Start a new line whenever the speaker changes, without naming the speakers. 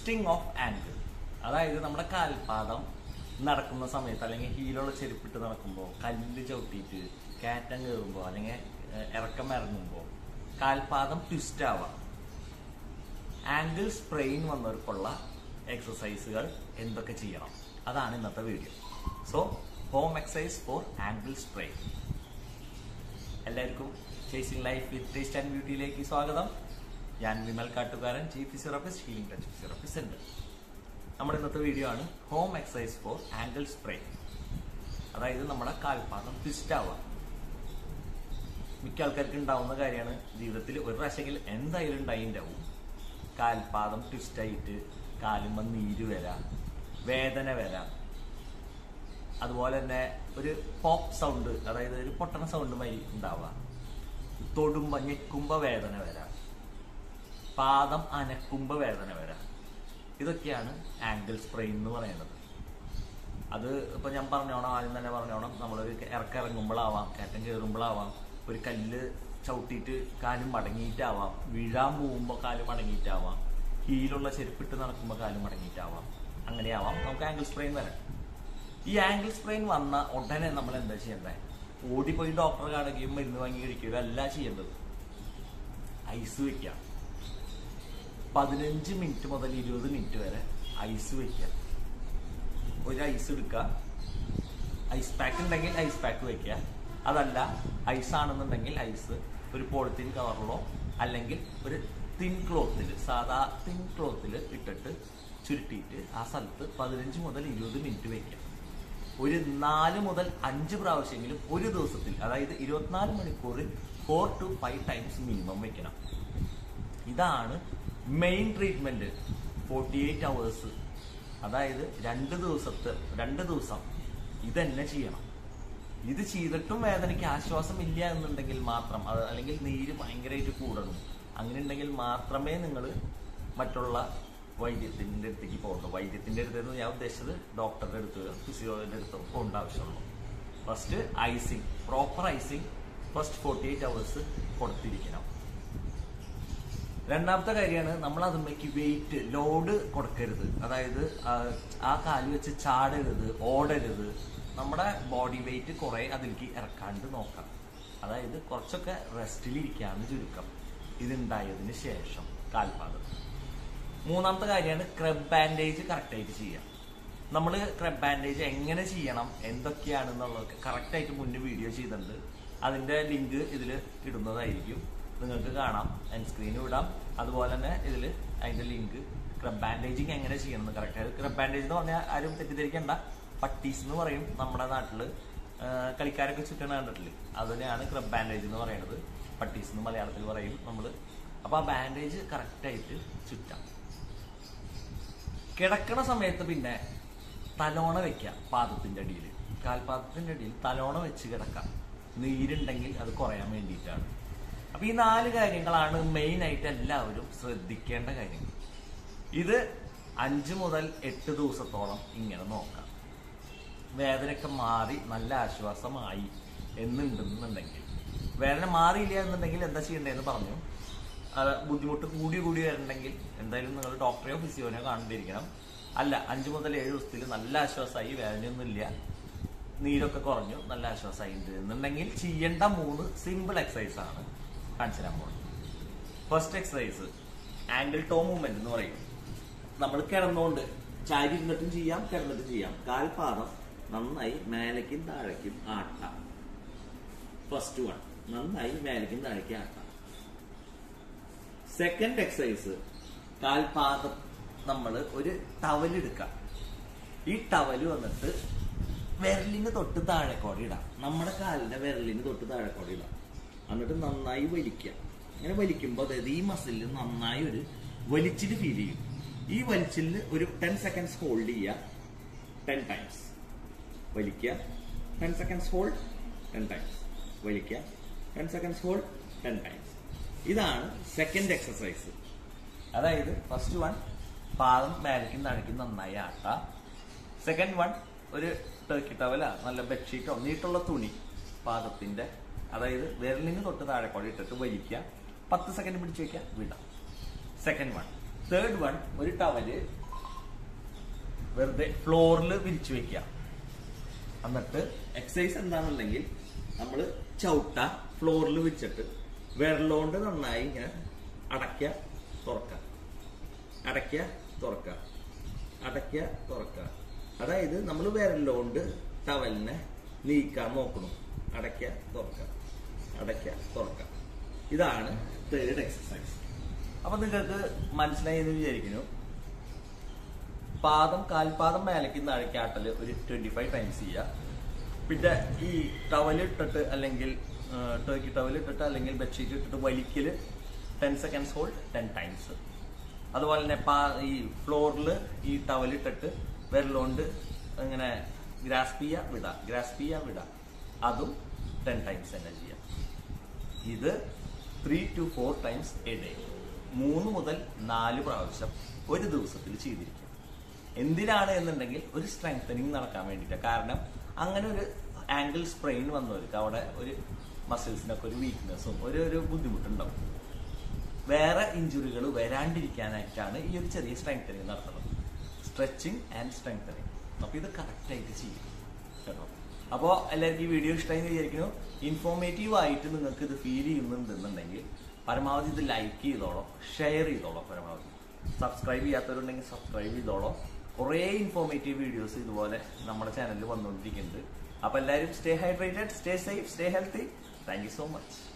twisting of angle അതായത് നമ്മുടെ കാൽപാദം നടക്കുന്ന സമയത്ത് അല്ലെങ്കിൽ ഹീലുള്ള ചെരുപ്പിട്ട് നടക്കുമ്പോൾ കല്ല് ചവിട്ടിയിട്ട് കയറ്റം കയറുമ്പോൾ അല്ലെങ്കിൽ ഏഹ്, ഇറക്കം ഇറങ്ങുമ്പോൾ കാൽപാദം ട്വിസ്റ്റ് ആവാം ആംഗിൾ സ്പ്രെയിൻ വന്നവർക്കുള്ള എക്സസൈസുകൾ എന്തൊക്കെ ചെയ്യണം അതാണ് ഇന്നത്തെ video so home exercise for ankle sprain എല്ലാവർക്കും chasing life with taste and ബ്യൂട്ടിയിലേക്ക് സ്വാഗതം ഞാൻ Vimal Kattukaran chief physiotherapist healing touch physiotherapist centre നമ്മുടെ ഇന്നത്തെ വീഡിയോ ആണ് home exercise for ankle sprain അതായത് നമ്മുടെ കാൽപാദം ട്വിസ്റ്റ് ആവാം മിക്ക ആൾക്കാർക്ക് ഉണ്ടാവുന്ന കാര്യമാണ് ജീവിതത്തിൽ ഒരു പ്രാവശ്യമെങ്കിൽ എന്തായാലും ഉണ്ടായിണ്ടാവും കാൽപാദം ട്വിസ്റ്റ് ആയിട്ട് കാലുമ്പം നീര് വരാം വേദന വരാം അതുപോലെ തന്നെ ഒരു പോപ്പ് സൗണ്ട് അതായത് ഒരു പൊട്ടണ സൗണ്ട് മതി ഉണ്ടാവുക തൊടുമ്പോ ഞെക്കുമ്പോ വേദന വരാം പാദം അനക്കുമ്പോ വേദന വരാം ഇതൊക്കെയാണ് ആംഗിൾ സ്പ്രെയിൻ എന്ന് പറയുന്നത് അത് ഇപ്പൊ ഞാൻ പറഞ്ഞോണം ആദ്യം തന്നെ പറഞ്ഞോണം നമ്മളൊരു ഇറക്കം ഇറങ്ങുമ്പോഴാവാം കയറ്റം കയറുമ്പോഴാവാം ഒരു കല്ല് ചവിട്ടിയിട്ട് കാലും മടങ്ങിയിട്ടാവാം വീഴാൻ പോകുമ്പോൾ കാല് മടങ്ങിയിട്ടാവാം ഹീലുള്ള ചെരുപ്പിട്ട് നടക്കുമ്പോൾ കാല് മടങ്ങിയിട്ടാവാം അങ്ങനെയാവാം നമുക്ക് ആംഗിൾ സ്പ്രെയിൻ വരാം ഈ ആംഗിൾ സ്പ്രെയിൻ വന്ന ഉടനെ നമ്മൾ എന്താ ചെയ്യണ്ടേ ഓടിപ്പോയി ഡോക്ടറെ കാണുകയും മരുന്ന് വാങ്ങി കഴിക്കുകയോ അല്ല ചെയ്യേണ്ടത് ഐസ് വെക്കാം പതിനഞ്ച് മിനിറ്റ് മുതൽ ഇരുപത് മിനിറ്റ് വരെ ഐസ് വെക്കാം ഒരു ഐസ് എടുക്കുക ഐസ് പാക്ക് ഉണ്ടെങ്കിൽ ഐസ് പാക്ക് വെക്കുക അതല്ല ഐസ് ആണെന്നുണ്ടെങ്കിൽ ഐസ് ഒരു പോളിത്തീൻ കവറിലോ അല്ലെങ്കിൽ ഒരു തിൻ ക്ലോത്തിൽ സാധാ തിൻ ക്ലോത്തിൽ ഇട്ടിട്ട് ചുരുട്ടിയിട്ട് ആ സ്ഥലത്ത് പതിനഞ്ച് മുതൽ ഇരുപത് മിനിറ്റ് വെക്കാം ഒരു നാല് മുതൽ അഞ്ച് പ്രാവശ്യമെങ്കിലും ഒരു ദിവസത്തിൽ അതായത് ഇരുപത്തിനാല് മണിക്കൂറിൽ four to five times minimum വെക്കണം ഇതാണ് main treatment forty eight hours അതായത് രണ്ട് ദിവസത്തെ രണ്ട് ദിവസം ഇതന്നെ ചെയ്യണം ഇത് ചെയ്തിട്ടും വേദനയ്ക്ക് ആശ്വാസം ഇല്ല എന്നുണ്ടെങ്കിൽ മാത്രം അത് അല്ലെങ്കിൽ നീര് ഭയങ്കരമായിട്ട് കൂടണം അങ്ങനെ ഉണ്ടെങ്കിൽ മാത്രമേ നിങ്ങൾ മറ്റുള്ള വൈദ്യത്തിന്റെ അടുത്തേക്ക് പോകുള്ളൂ വൈദ്യത്തിന്റെ അടുത്ത് ഞാൻ ഉദ്ദേശിച്ചത് ഡോക്ടറുടെ അടുത്ത് ഫിസിയോളജിന്റെ അടുത്ത് പോകേണ്ട ആവശ്യമുള്ളൂ first icing proper icing first forty eight hours കൊടുത്തിരിക്കണം രണ്ടാമത്തെ കാര്യമാണ് നമ്മൾ അതിലേക്ക് വെയിറ്റ് ലോഡ് കൊടുക്കരുത് അതായത് ആ, ആ കാല് വെച്ച് ചാടരുത് ഓടരുത് നമ്മുടെ ബോഡി വെയിറ്റ് കുറെ അതിലേക്ക് ഇറക്കാണ്ട് നോക്കാം അതായത് കുറച്ചൊക്കെ റെസ്റ്റിലിരിക്കാന്ന് ചുരുക്കം ഇതുണ്ടായതിന് ശേഷം കാൽപാദം മൂന്നാമത്തെ കാര്യമാണ് ക്രബ് ബാൻഡേജ് കറക്റ്റായിട്ട് ചെയ്യാം നമ്മൾ ക്രബ് ബാൻഡേജ് എങ്ങനെ ചെയ്യണം എന്തൊക്കെയാണെന്നുള്ളത് കറക്റ്റായിട്ട് മുന്നേ വീഡിയോ ചെയ്തിട്ടുണ്ട് അതിന്റെ ലിങ്ക് ഇതിൽ ഇടുന്നതായിരിക്കും നിങ്ങൾക്ക് കാണാം എൻ സ്ക്രീനും ഇടാം അതുപോലെ തന്നെ ഇതിൽ അതിന്റെ ലിങ്ക് ക്രബ് ബാൻഡേജിങ് എങ്ങനെ ചെയ്യണം എന്ന് കറക്റ്റ് ക്രബ് ബാൻഡേജ് എന്ന് പറഞ്ഞാൽ ആരും തെറ്റിദ്ധരിക്കണ്ട പട്ടീസ് എന്ന് പറയും നമ്മുടെ നാട്ടില് ആ, കളിക്കാരൊക്കെ ചുറ്റണ കണ്ടിട്ടില്ലേ അതിനെയാണ് ക്രബ് ബാൻഡേജ് എന്ന് പറയുന്നത് പട്ടീസ് എന്ന് മലയാളത്തിൽ പറയും നമ്മൾ അപ്പൊ ആ ബാൻഡേജ് കറക്റ്റായിട്ട് ചുറ്റാം കിടക്കണ സമയത്ത് പിന്നെ തലോണ വെക്കാം പാദത്തിന്റെ അടിയിൽ കാൽപാദത്തിന്റെ അടിയിൽ തലോണ വെച്ച് കിടക്കാം നീരുണ്ടെങ്കിൽ അത് കുറയാൻ വേണ്ടിയിട്ടാണ് അപ്പൊ ഈ നാല് കാര്യങ്ങളാണ് മെയിൻ ആയിട്ട് എല്ലാവരും ശ്രദ്ധിക്കേണ്ട കാര്യങ്ങൾ ഇത് അഞ്ച് മുതൽ എട്ട് ദിവസത്തോളം ഇങ്ങനെ നോക്കാം വേദനയൊക്കെ മാറി നല്ല ആശ്വാസമായി എന്നുണ്ടെന്നുണ്ടെങ്കിൽ വേദന മാറിയില്ല എന്നുണ്ടെങ്കിൽ എന്താ ചെയ്യേണ്ടതെന്ന് പറഞ്ഞു അത് ബുദ്ധിമുട്ട് കൂടി കൂടി വരണമെങ്കിൽ എന്തായാലും നിങ്ങൾ ഡോക്ടറെയോ ഫിസിയോനെയോ കാണേണ്ടിയിരിക്കണം അല്ല അഞ്ചു മുതൽ ഏഴ് ദിവസത്തിൽ നല്ല ആശ്വാസമായി വേദനയൊന്നുമില്ല നീരൊക്കെ കുറഞ്ഞു നല്ല ആശ്വാസമായി ഉണ്ട് എന്നുണ്ടെങ്കിൽ ചെയ്യേണ്ട മൂന്ന് സിമ്പിൾ എക്സസൈസ് ആണ് കാണിച്ചു തരാൻ പോകുന്നത് first exercise ankle toe movement എന്ന് പറയും നമ്മൾ കിടന്നുകൊണ്ട് ചാരി ഇരുന്നിട്ടും ചെയ്യാം കിടന്നിട്ടും ചെയ്യാം കാൽപാദം നന്നായി മേലേക്കും താഴേക്കും ആട്ടാം ഫസ്റ്റ് വൺ നന്നായി മേലേക്കും താഴേക്കും ആട്ടാം സെക്കൻഡ് എക്സസൈസ് കാൽപാദം നമ്മൾ ഒരു ടവൽ എടുക്കാം ഈ ടവല് വന്നിട്ട് വിരലിന് തൊട്ട് താഴെക്കോടെ ഇടാം നമ്മുടെ കാലിന്റെ വിരലിന് തൊട്ട് താഴെക്കോടെ ഇടാം എന്നിട്ട് നന്നായി വലിക്കുക അങ്ങനെ വലിക്കുമ്പോൾ അതായത് ഈ മസിലിൽ നന്നായി ഒരു വലിച്ചിൽ ഫീൽ ചെയ്യും ഈ വലിച്ചിൽ ഒരു ടെൻ സെക്കൻഡ്സ് ഹോൾഡ് ചെയ്യുക ടെൻ ടൈംസ് വലിക്കുക ten seconds hold ten times വലിക്കുക ten seconds hold ten times ഇതാണ് സെക്കൻഡ് എക്സസൈസ് അതായത് ഫസ്റ്റ് വൺ പാദം മേലയ്ക്കും താഴേക്കും നന്നായി ആട്ടാം സെക്കൻഡ് വൺ ഒരു ടർക്കി ടവല നല്ല ബെഡ്ഷീറ്റോ നീട്ടുള്ള തുണി പാദത്തിന്റെ അതായത് വിരലിന് തൊട്ട് താഴെ കൂടെ ഇട്ടിട്ട് വലിക്കുക പത്ത് സെക്കൻഡ് പിടിച്ച് വെക്കുക വിടാം സെക്കൻഡ് വൺ തേർഡ് വൺ ഒരു ടവല് വെറുതെ ഫ്ലോറിൽ വിരിച്ചു വെക്കുക എന്നിട്ട് എക്സസൈസ് എന്താണെന്നുണ്ടെങ്കിൽ നമ്മൾ ചവിട്ട ഫ്ലോറിൽ വെച്ചിട്ട് വിരലുകൊണ്ട് നന്നായി ഇങ്ങനെ അടയ്ക്ക തുറക്ക അടയ്ക്ക തുറക്ക അടയ്ക്ക തുറക്ക അതായത് നമ്മൾ വിരലുകൊണ്ട് ടവലിനെ നീക്കാൻ നോക്കണം അടയ്ക്ക തുറക്ക അടയ്ക്ക തുറക്ക ഇതാണ് തേർഡ് എക്സസൈസ് അപ്പൊ നിങ്ങൾക്ക് മനസ്സിലായി എന്ന് വിചാരിക്കുന്നു പാദം കാൽപാദം മേലേക്ക് താഴേക്കാട്ടല് ഒരു ട്വന്റി ഫൈവ് ടൈംസ് ചെയ്യുക പിന്നെ ഈ ടവൽ ഇട്ടിട്ട് അല്ലെങ്കിൽ ടോയ്ക്ക് ടവൽ ഇട്ടിട്ട് അല്ലെങ്കിൽ ബെഡ്ഷീറ്റ് ഇട്ടിട്ട് വലിക്കല് ten seconds hold ten times അതുപോലെ തന്നെ പാ ഈ ഫ്ലോറിൽ ഈ ടവൽ ഇട്ടിട്ട് വിരലുകൊണ്ട് ഇങ്ങനെ ഗ്രാസ്പ് ചെയ്യുക വിടാം ഗ്രാസ്പ് ചെയ്യുക വിടാം അതും ടെൻ ടൈംസ് തന്നെ ചെയ്യാം ഇത് three to four times a day മൂന്ന് മുതൽ നാല് പ്രാവശ്യം ഒരു ദിവസത്തിൽ ചെയ്തിരിക്കും എന്തിനാണ് എന്നുണ്ടെങ്കിൽ ഒരു സ്ട്രെങ്തനിങ് നടക്കാൻ വേണ്ടിയിട്ട് കാരണം അങ്ങനെ ഒരു ആംഗിൾ സ്പ്രെയിൻ വന്നവർക്ക് അവിടെ ഒരു മസിൽസിനൊക്കെ ഒരു വീക്ക്നെസ്സും ഒരു ഒരു ബുദ്ധിമുട്ടുണ്ടാവും വേറെ ഇഞ്ചുറികൾ വരാണ്ടിരിക്കാനായിട്ടാണ് ഈ ഒരു ചെറിയ സ്ട്രെങ്തനിങ് നടത്തുന്നത് സ്ട്രെച്ചിങ് ആൻഡ് സ്ട്രെങ്തനിങ് അപ്പൊ ഇത് കറക്റ്റ് ആയിട്ട് ചെയ്യും കേട്ടോ അപ്പോൾ എല്ലാവർക്കും ഈ വീഡിയോ ഇഷ്ടമായി എന്ന് വിചാരിക്കുന്നു ഇൻഫോർമേറ്റീവ് ആയിട്ട് നിങ്ങൾക്ക് ഇത് ഫീൽ ചെയ്യുന്നുണ്ടെന്നുണ്ടെങ്കിൽ പരമാവധി ഇത് ലൈക്ക് ചെയ്തോളോ ഷെയർ ചെയ്തോളോ പരമാവധി സബ്സ്ക്രൈബ് ചെയ്യാത്തവരുണ്ടെങ്കിൽ സബ്സ്ക്രൈബ് ചെയ്തോളോ കുറേ ഇൻഫോർമേറ്റീവ് വീഡിയോസ് ഇതുപോലെ നമ്മുടെ ചാനലിൽ വന്നുകൊണ്ടിരിക്കുന്നുണ്ട് അപ്പോൾ എല്ലാവരും stay hydrated stay safe stay healthy thank you so much